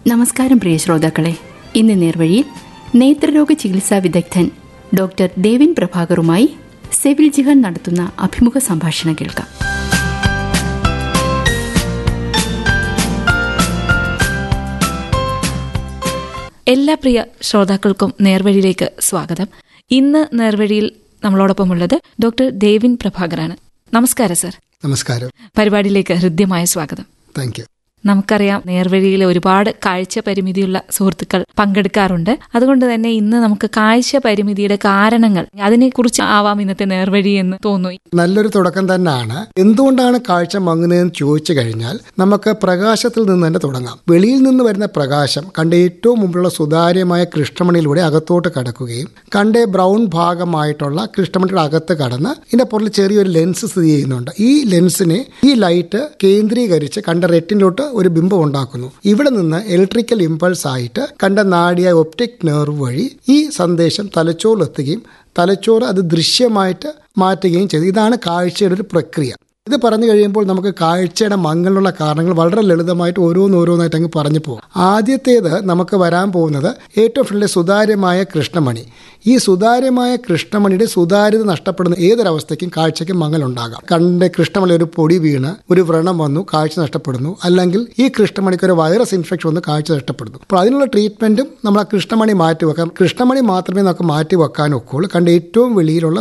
നമസ്കാരം പ്രിയ ശ്രോതാക്കളെ ഇന്ന് നേർവഴിയിൽ നേത്രരോഗ ചികിത്സാ വിദഗ്ധൻ ഡോക്ടർ ദേവിൻ പ്രഭാകറുമായി സെവിൽ ജിഹാൻ നടത്തുന്ന അഭിമുഖ സംഭാഷണം കേൾക്കാം എല്ലാ പ്രിയ ശ്രോതാക്കൾക്കും നേർവഴിയിലേക്ക് സ്വാഗതം ഇന്ന് നേർവഴിയിൽ നമ്മളോടൊപ്പമുള്ളത് ഡോക്ടർ ദേവിൻ പ്രഭാകറാണ് നമസ്കാരം സർ നമസ്കാരം പരിപാടിയിലേക്ക് ഹൃദ്യമായ സ്വാഗതം താങ്ക് യു നമുക്കറിയാം നേർവഴിയിൽ ഒരുപാട് കാഴ്ച പരിമിതിയുള്ള സുഹൃത്തുക്കൾ പങ്കെടുക്കാറുണ്ട് അതുകൊണ്ട് തന്നെ ഇന്ന് നമുക്ക് കാഴ്ച പരിമിതിയുടെ കാരണങ്ങൾ അതിനെക്കുറിച്ച് ആവാം ഇന്നത്തെ നേർവഴി എന്ന് തോന്നുന്നു നല്ലൊരു തുടക്കം തന്നെയാണ് എന്തുകൊണ്ടാണ് കാഴ്ച മങ്ങുന്നതെന്ന് ചോദിച്ചു കഴിഞ്ഞാൽ നമുക്ക് പ്രകാശത്തിൽ നിന്ന് തന്നെ തുടങ്ങാം വെളിയിൽ നിന്ന് വരുന്ന പ്രകാശം കണ്ട ഏറ്റവും മുമ്പിലുള്ള സുതാര്യമായ കൃഷ്ണമണിയിലൂടെ അകത്തോട്ട് കടക്കുകയും കണ്ട ബ്രൗൺ ഭാഗമായിട്ടുള്ള കൃഷ്ണമണിയുടെ അകത്ത് കടന്ന് ഇതിന്റെ പുറകിൽ ചെറിയൊരു ലെൻസ് സ്ഥിതി ചെയ്യുന്നുണ്ട് ഈ ലെൻസിനെ ഈ ലൈറ്റ് കേന്ദ്രീകരിച്ച് കണ്ട റെറ്റിനിലോട്ട് ഒരു ബിംബം ഉണ്ടാക്കുന്നു ഇവിടെ നിന്ന് ഇലക്ട്രിക്കൽ ഇമ്പൾസ് ആയിട്ട് കണ്ട നാടിയ ഒപ്റ്റിക് നെർവ് വഴി ഈ സന്ദേശം തലച്ചോറിലെത്തുകയും തലച്ചോറ് അത് ദൃശ്യമായിട്ട് മാറ്റുകയും ചെയ്തു ഇതാണ് കാഴ്ചയുടെ ഒരു പ്രക്രിയ ഇത് പറഞ്ഞു കഴിയുമ്പോൾ നമുക്ക് കാഴ്ചയുടെ മങ്ങലുള്ള കാരണങ്ങൾ വളരെ ലളിതമായിട്ട് ഓരോന്നോരോന്നായിട്ട് അങ്ങ് പറഞ്ഞു പോകും ആദ്യത്തേത് നമുക്ക് വരാൻ പോകുന്നത് ഏറ്റവും ഫ്രണ്ടിലെ സുതാര്യമായ കൃഷ്ണമണി ഈ സുതാര്യമായ കൃഷ്ണമണിയുടെ സുതാര്യത നഷ്ടപ്പെടുന്ന ഏതൊരവസ്ഥയ്ക്കും കാഴ്ചയ്ക്ക് മങ്ങലുണ്ടാകാം കണ്ണിന്റെ കൃഷ്ണമണി ഒരു പൊടി വീണ് ഒരു വ്രണം വന്നു കാഴ്ച നഷ്ടപ്പെടുന്നു അല്ലെങ്കിൽ ഈ കൃഷ്ണമണിക്ക് ഒരു വൈറസ് ഇൻഫെക്ഷൻ വന്ന് കാഴ്ച നഷ്ടപ്പെടുന്നു അപ്പോൾ അതിനുള്ള ട്രീറ്റ്മെന്റും നമ്മൾ ആ കൃഷ്ണമണി മാറ്റി വെക്കാം കൃഷ്ണമണി മാത്രമേ നമുക്ക് മാറ്റി വെക്കാൻ ഒക്കുള്ളൂ കണ്ട ഏറ്റവും വെളിയിലുള്ള